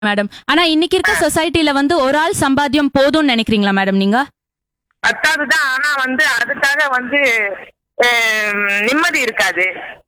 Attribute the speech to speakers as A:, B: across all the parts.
A: madam ஆனா இன்னைக்கு இருக்க சொசைட்டில வந்து ஒரு ஆள் சம்பாத்தியம் போதும்னு நினைக்கிறீங்களா மேடம் நீங்க
B: பத்தாவதுதான் ஆனா வந்து அதுக்காக வந்து ஹம், நிம்மதி இருக்காது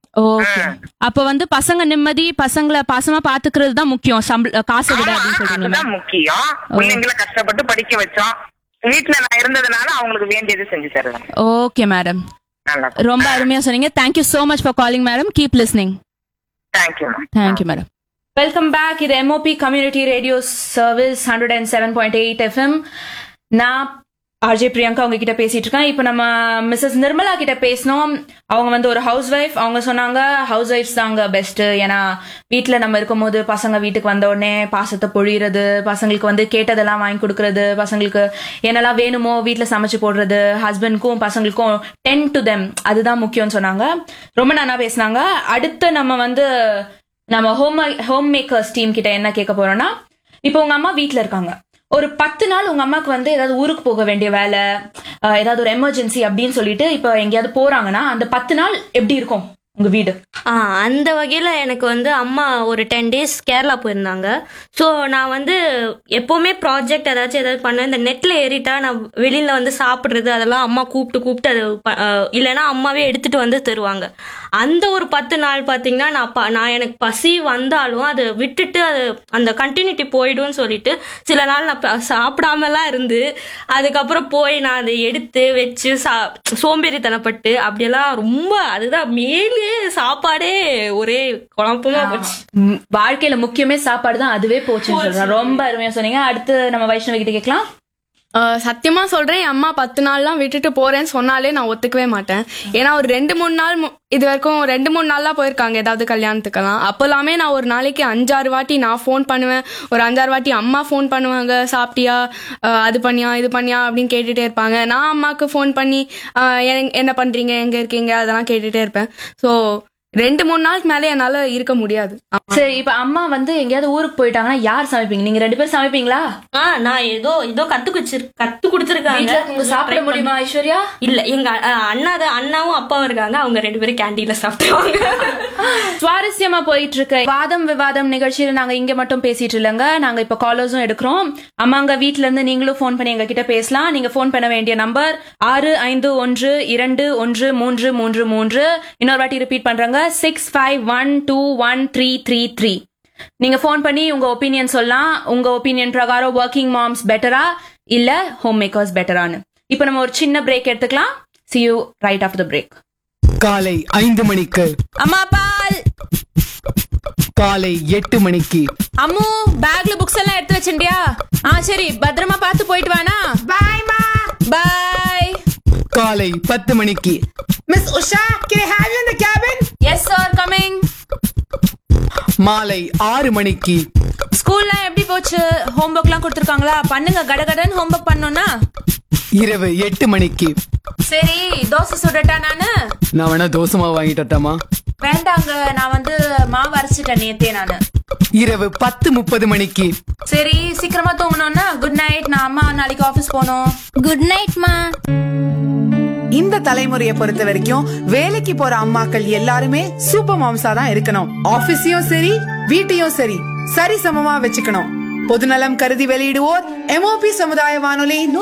A: ஓகே அப்ப வந்து பசங்க நிம்மதி பசங்களை பாசமா பாத்துக்கிறது தான் முக்கியம் சம்பள காசை விட
B: ஆமா,
A: அப்படின்னு சொல்றீங்களா
B: அதுதான்
A: மேம்
B: முக்கியம் பிள்ளைங்களை கஷ்டப்பட்டு படிக்க வச்சோம் வீட்டுல நான் இருந்ததுனால அவங்களுக்கு வேண்டியது செஞ்சு தருவேன்
A: ஓகே மேடம்
B: நல்லா
A: ரொம்ப அருமையா சொன்னீங்க thank you so much for calling madam keep listening
B: thank you
A: thank you madam welcome back இது MOP community radio service hundred and seven point eight FM நான் ஆர்ஜே பிரியங்கா உங்ககிட்ட பேசிட்டு இருக்கேன் இப்போ நம்ம மிஸ்ஸஸ் நிர்மலா கிட்ட பேசினோம் அவங்க வந்து ஒரு ஹவுஸ் ஒய்ஃப் அவங்க சொன்னாங்க ஹவுஸ் ஒய்ஃப்ஸ் தாங்க பெஸ்ட் ஏன்னா வீட்டில் நம்ம இருக்கும்போது பசங்க வீட்டுக்கு வந்த உடனே பாசத்தை பொழியிறது பசங்களுக்கு வந்து கேட்டதெல்லாம் வாங்கி கொடுக்கறது பசங்களுக்கு என்னெல்லாம் வேணுமோ வீட்டில் சமைச்சு போடுறது ஹஸ்பண்ட்க்கும் பசங்களுக்கும் டென் டு தெம் அதுதான் முக்கியம்னு சொன்னாங்க ரொம்ப நல்லா பேசினாங்க அடுத்து நம்ம வந்து நம்ம ஹோம் ஹோம் மேக்கர்ஸ் டீம் கிட்ட என்ன கேட்க போறோம்னா இப்போ உங்க அம்மா வீட்ல இருக்காங்க ஒரு பத்து நாள் உங்க அம்மாக்கு வந்து ஏதாவது ஊருக்கு போக வேண்டிய வேலை அஹ், ஏதாவது ஒரு எமர்ஜென்சி அப்படின்னு சொல்லிட்டு இப்போ எங்கேயாவது போறாங்கன்னா அந்த பத்து நாள் எப்படி இருக்கும் உங்க வீடு
C: ஆ அந்த வகையில் எனக்கு வந்து அம்மா ஒரு டென் டேஸ் கேரளா போயிருந்தாங்க ஸோ நான் வந்து எப்போவுமே ப்ராஜெக்ட் ஏதாச்சும் ஏதாவது பண்ணேன் இந்த நெட்டில் ஏறிட்டா நான் வெளியில் வந்து சாப்பிட்றது அதெல்லாம் அம்மா கூப்பிட்டு கூப்பிட்டு அது ப- ஆ, இல்லைன்னா அம்மாவே எடுத்துகிட்டு வந்து தருவாங்க அந்த ஒரு பத்து நாள் பார்த்தீங்கன்னா நான் ப நான் எனக்கு பசி வந்தாலும் அதை விட்டுட்டு அது அந்த கண்டினியூட்டி போயிடும்னு சொல்லிட்டு சில நாள் நான் ப- சாப்பிடாமலாம் இருந்து அதுக்கப்புறம் போய் நான் அதை எடுத்து வச்சு சா சோம்பேறித்தனப்பட்டு அப்படியெல்லாம் ரொம்ப அதுதான் மேலே சாப்பாடே ஒரே குழப்பமா போச்சு
A: ம், வாழ்க்கையில முக்கியமே சாப்பாடு தான் அதுவே போச்சுன்னு சொல்றேன் ரொம்ப அருமையா சொன்னீங்க அடுத்து நம்ம வைஷ்ணவி கிட்ட கேட்கலாம்
D: அஹ் சத்தியமா சொல்றேன் என் அம்மா பத்து நாள்லாம் விட்டுட்டு போறேன்னு சொன்னாலே நான் ஒத்துக்கவே மாட்டேன் ஏன்னா ஒரு ரெண்டு மூணு நாள் மு- இது வரைக்கும் ரெண்டு மூணு நாள்லாம் போயிருக்காங்க ஏதாவது கல்யாணத்துக்கெல்லாம் அப்போல்லாமே நான் ஒரு நாளைக்கு அஞ்சாறு வாட்டி நான் ஃபோன் பண்ணுவேன் ஒரு அஞ்சாறு வாட்டி அம்மா ஃபோன் பண்ணுவாங்க சாப்பிட்டியா அஹ் அது பண்ணியா இது பண்ணியா அப்படின்னு கேட்டுட்டே இருப்பாங்க நான் அம்மாவுக்கு ஃபோன் பண்ணி அஹ் என்- என்ன பண்றீங்க எங்க இருக்கீங்க அதெல்லாம் கேட்டுட்டே இருப்பேன் ஸோ ரெண்டு மூணு நாளுக்கு மேலே என்னால இருக்க முடியாது
A: சரி இப்ப அம்மா வந்து எங்கேயாவது ஊருக்கு போயிட்டாங்கன்னா யார் சமைப்பீங்க நீங்க ரெண்டு பேரும் சமைப்பீங்களா
C: ஆ நான் ஏதோ ஏதோ கத்து குடிச்சிரு கத்து கொடுத்துருக்காங்க
A: வீட்ல இருக்கவங்க சாப்பிட முடியுமா ஐஸ்வர்யா
C: இல்ல எங்க அ- அண்ணா தான் அண்ணாவும் அப்பாவும் இருக்காங்க அவங்க ரெண்டு பேரும் கேண்டீன்ல சாப்பிடுவாங்க
A: சுவாரஸ்யமா போயிட்டு இருக்க வாதம் விவாதம் நிகழ்ச்சியில நாங்க இங்க மட்டும் பேசிட்டு இல்லைங்க நாங்க இப்ப காலர்ஸும் எடுக்கிறோம் அம்மாங்க வீட்ல இருந்து நீங்களும் ஃபோன் பண்ணி எங்க கிட்ட பேசலாம் நீங்க ஃபோன் பண்ண வேண்டிய நம்பர் ஆறு ஐந்து ஒன்று இரண்டு ஒன்று மூன்று மூன்று மூன்று இன்னொரு வாட்டி ரிப்பீட் பண்றாங்க six five one two one three three three நீங்க ஃபோன் பண்ணி உங்க ஒப்பீனியன் சொல்லலாம் உங்க ஒப்பீனியன் பிரகாரம் ஒர்க்கிங் மாம்ஸ் பெட்டரா இல்ல ஹோம் மேக்கர்ஸ் பெட்டரான்னு இப்போ நம்ம ஒரு சின்ன பிரேக் எடுத்துக்கலாம் see you right of the break
E: காலை ஐந்து மணிக்கு
A: அம்மா பால்
E: காலை எட்டு மணிக்கு
A: அம்மு பேக்ல புக்ஸ் எல்லாம் எடுத்து வச்சிண்டியா ஆ சரி பத்திரமா பார்த்து போயிட்டு வானா
B: பாய் மா
A: பாய்
E: காலை பத்து மணிக்கு
B: miss Usha can have you in the cabin
A: yes sir coming
E: மாலை ஆறு மணிக்கு
A: ஸ்கூல்லாம் எப்படி போச்சு ஹோம்ஒர்க்லாம் கொடுத்துருக்காங்களா பண்ணுங்க கடகடன்னு ஹோம்ஒர்க் பண்ணோம்னா
E: இரவு எட்டு மணிக்கு
A: சரி தோசை சுடட்டா நானு
E: நான் வேணா தோசை மாவு வாங்கிட்டு வரட்டாமா
A: வேண்டாங்க நான் வந்து மாவு அரைச்சிட்டேன் நேத்தே நானு
E: இரவு பத்து முப்பது மணிக்கு
A: சரி சீக்கிரமா தூங்கணும்னா குட் நைட் நான் அம்மா நாளைக்கு ஆபீஸ் போகணும்
F: குட் நைட் மா
G: இந்த தலைமுறையை பொறுத்த வரைக்கும் வேலைக்கு போற அம்மாக்கள் எல்லாருமே சூப்பர் மாம்ஸா தான் இருக்கணும் ஆபீஸையும் சரி வீட்டையும் சரி சரி சமமா வச்சுக்கணும் பொதுநலம் கருதி வெளியிடுவோர் எம்ஓபி சமுதாய வானொலி